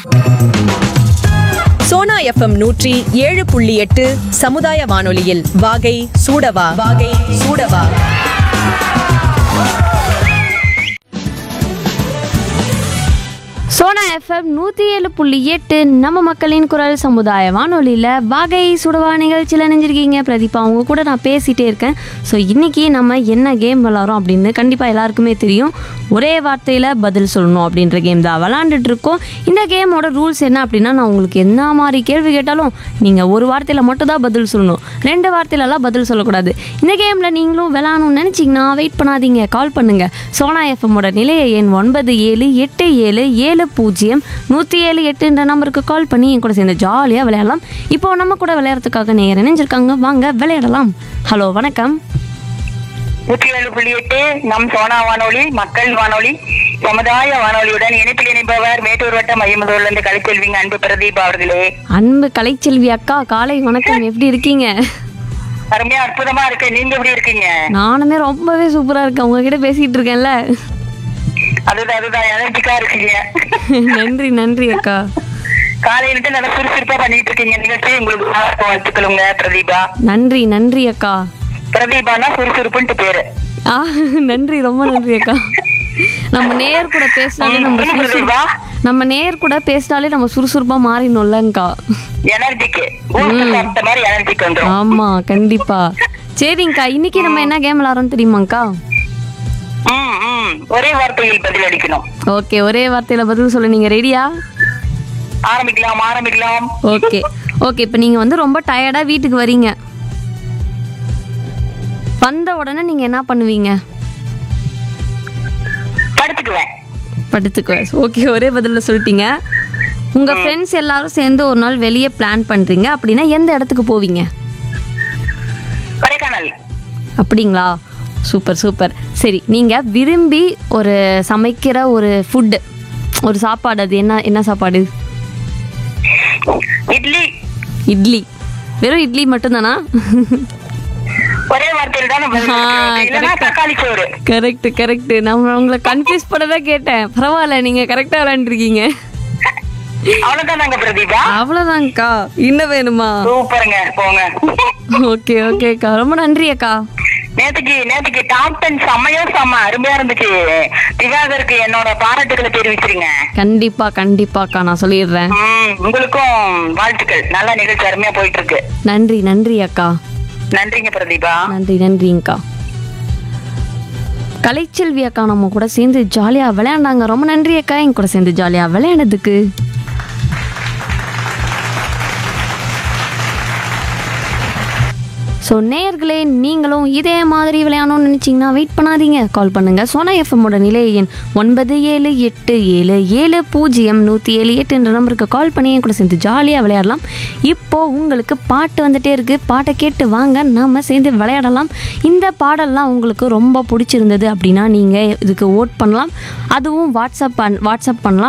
Sona FM நூற்றி ஏழு புள்ளி எட்டு சமுதாய வானொலியில் வாகை சூடவா வாகை சூடவா சோனா எஃப்எம் நூற்றி ஏழு புள்ளி எட்டு நம்ம மக்களின் குரல் சமுதாய வானொலியில் வாகை சுடவா நிகழ்ச்சியில் நினைஞ்சிருக்கீங்க பிரதீபா அவங்க கூட நான் பேசிகிட்டே இருக்கேன் ஸோ இன்றைக்கி நம்ம என்ன கேம் விளாட்றோம் அப்படின்னு கண்டிப்பாக எல்லாருக்குமே தெரியும் ஒரே வார்த்தையில் பதில் சொல்லணும் அப்படின்ற கேம் தான் விளாண்டுட்டு இருக்கோம் இந்த கேமோட ரூல்ஸ் என்ன அப்படின்னா நான் உங்களுக்கு என்ன மாதிரி கேள்வி கேட்டாலும் நீங்கள் ஒரு வார்த்தையில் மட்டும் தான் பதில் சொல்லணும் ரெண்டு வார்த்தையிலலாம் பதில் சொல்லக்கூடாது இந்த கேமில் நீங்களும் விளாடணும்னு நினச்சிங்கன்னா வெயிட் பண்ணாதீங்க கால் பண்ணுங்கள் சோனா எஃப்எம்மோட நிலைய எண் ஒன்பது ஏழு எட்டு ஏழு ஏழு பூஜ்ஜியம் நூற்றி ஏழு எட்டுன்ற நம்பருக்கு கால் பண்ணி என் கூட சேர்ந்து ஜாலியாக விளையாடலாம் இப்போ நம்ம கூட விளையாடுறதுக்காக நேரம் இணைஞ்சிருக்காங்க வாங்க விளையாடலாம் ஹலோ வணக்கம் நூற்றி ஏழு புள்ளி எட்டு நம் சோனா வானொலி மக்கள் வானொலி சமுதாய வானொலியுடன் இணைப்பில் இணைப்பவர் மேட்டூர் வட்டம் ஐம்பதூர்ல இருந்து கலைச்செல்விங்க அன்பு பிரதீப் அவர்களே அன்பு கலைச்செல்வி அக்கா காலை வணக்கம் எப்படி இருக்கீங்க அருமையா அற்புதமா இருக்கு நீங்க எப்படி இருக்கீங்க நானுமே ரொம்பவே சூப்பராக இருக்கேன் உங்ககிட்ட பேசிகிட்டு இருக்கேன்ல அதுதான் அதுதான் எனர்ஜிக்கா இருக்கீங்க நன்றி நன்றி அக்கா காலையிலிட்டு நல்லா சுறுசுறுப்பா பண்ணிட்டு இருக்கீங்க நிகழ்ச்சி உங்களுக்கு வாழ்த்துக்களுங்க பிரதீபா நன்றி நன்றி அக்கா பிரதீபானா சுறுசுறுப்புன்ட்டு பேரு ஆ நன்றி ரொம்ப நன்றி அக்கா நம்ம நேர் கூட பேசினாலே நம்ம என்ன சுறுசுறுப்பு பிரதீபா நம்ம நேர் கூட பேசினாலே நம்ம சுறுசுறுப்பா மாறினோம்லங்கக்கா எனர்ஜிக்கு ஊருக்கு சாப்பிட்ட மாதிரி எனர்ஜிக்கு வந்துரும் ஆமா கண்டிப்பா சரிங்கக்கா இன்னைக்கு நம்ம என்ன கேம் விளாட்றோம் தெரியுமாங்க்கா ம், ம். ஒரே வார்த்தையில் பதில் அடிக்கணும் ஓகே ஒரே வார்த்தையில பதில் சொல்ல நீங்க ரெடியா ஆரம்பிக்கலாம் ஆரம்பிக்கலாம் ஓகே ஓகே இப்போ நீங்க வந்து ரொம்ப டயர்டா வீட்டுக்கு வரீங்க வந்த உடனே நீங்க என்ன பண்ணுவீங்க படுத்துக்குவேன் படுத்துக்குவேன் ஓகே ஒரே பதில்ல சொல்லிட்டீங்க உங்க ஃப்ரெண்ட்ஸ் எல்லாரும் சேர்ந்து ஒரு நாள் வெளியே பிளான் பண்றீங்க அப்படின்னா எந்த இடத்துக்கு போவீங்க கொடைக்கானல் அப்படிங்களா சூப்பர் சூப்பர் சரி நீங்கள் விரும்பி ஒரு சமைக்கிற ஒரு ஃபுட்டு ஒரு சாப்பாடு அது என்ன என்ன சாப்பாடு இட்லி இட்லி வெறும் இட்லி மட்டும்தானா ஒரே வார்த்தையில் தான் பதில் ஆ, இருக்கு. இல்லைன்னா correct. தக்காளி சோறு கரெக்ட் கரெக்ட் நான் உங்களை கன்ஃபியூஸ் பண்ண தான் கேட்டேன் பரவாயில்ல நீங்கள் கரெக்டாக விளாண்டுருக்கீங்க அவ்வளவுதான் நாங்க பிரதீபா அவ்வளோதாங்க்கா இன்னும் வேணுமா சூப்பருங்க போங்க ஓகே ஓகேக்கா ரொம்ப நன்றி அக்கா நேத்துக்கு நேத்துக்கு டாப் டென் செம்மையோ செம்ம அருமையா இருந்துச்சு திவாகருக்கு என்னோட பாராட்டுகளை தெரிவிச்சிருங்க கண்டிப்பா கண்டிப்பாக்கா நான் சொல்லிடுறேன் ம், உங்களுக்கும் வாழ்த்துக்கள் நல்ல நிகழ்ச்சி அருமையா போயிட்டு இருக்கு நன்றி நன்றி அக்கா நன்றிங்க பிரதீபா நன்றி நன்றிங்கக்கா கலைச்செல்வி அக்கா நம்ம கூட சேர்ந்து ஜாலியாக விளையாண்டாங்க ரொம்ப நன்றி அக்கா என் கூட சேர்ந்து ஜாலியாக விளையாண்டதுக்கு ஸோ நேயர்களே நீங்களும் இதே மாதிரி விளையாடணும்னு நினச்சிங்கன்னா வெயிட் பண்ணாதீங்க கால் பண்ணுங்கள் சோனா எஃப்எம்மோட நிலைய எண் ஒன்பது ஏழு எட்டு ஏழு ஏழு பூஜ்ஜியம் நூற்றி ஏழு எட்டு என்ற நம்பருக்கு கால் பண்ணி என் கூட சேர்ந்து ஜாலியாக விளையாடலாம் இப்போது உங்களுக்கு பாட்டு வந்துட்டே இருக்குது பாட்டை கேட்டு வாங்க நம்ம சேர்ந்து விளையாடலாம் இந்த பாடல்லாம் உங்களுக்கு ரொம்ப பிடிச்சிருந்தது அப்படின்னா நீங்கள் இதுக்கு ஓட் பண்ணலாம் அதுவும் வாட்ஸ்அப் பண் வாட்ஸ்அப் பண்ணலாம்